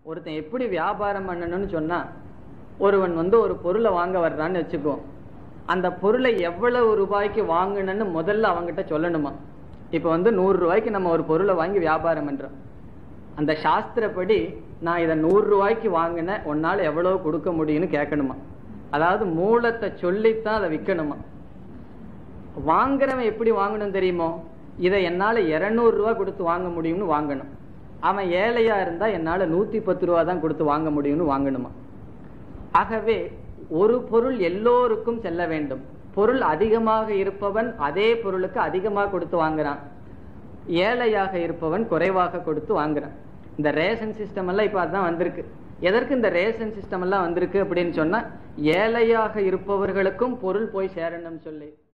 ஒருத்தன் எப்படி வியாபாரம் பண்ணணும்னு சொன்னா ஒருவன் வந்து ஒரு பொருளை வாங்க வர்றான்னு வச்சுக்கோ அந்த பொருளை எவ்வளவு ரூபாய்க்கு வாங்கணும்னு முதல்ல அவங்கிட்ட சொல்லணுமா இப்ப வந்து நூறு ரூபாய்க்கு நம்ம ஒரு பொருளை வாங்கி வியாபாரம் பண்றோம் அந்த சாஸ்திரப்படி நான் இதை நூறு ரூபாய்க்கு வாங்கினேன் உன்னால எவ்வளவு கொடுக்க முடியும்னு கேட்கணுமா அதாவது மூலத்தை சொல்லித்தான் அதை விற்கணுமா வாங்குறவன் எப்படி வாங்கணும் தெரியுமோ இதை என்னால இருநூறு ரூபாய் கொடுத்து வாங்க முடியும்னு வாங்கணும் அவன் ஏழையா இருந்தா என்னால நூத்தி பத்து ரூபா தான் கொடுத்து வாங்க முடியும்னு வாங்கணுமா ஆகவே ஒரு பொருள் எல்லோருக்கும் செல்ல வேண்டும் பொருள் அதிகமாக இருப்பவன் அதே பொருளுக்கு அதிகமாக கொடுத்து வாங்குறான் ஏழையாக இருப்பவன் குறைவாக கொடுத்து வாங்குறான் இந்த ரேஷன் சிஸ்டம் எல்லாம் இப்ப அதான் வந்திருக்கு எதற்கு இந்த ரேஷன் சிஸ்டம் எல்லாம் வந்திருக்கு அப்படின்னு சொன்னா ஏழையாக இருப்பவர்களுக்கும் பொருள் போய் சேரணும்னு சொல்லி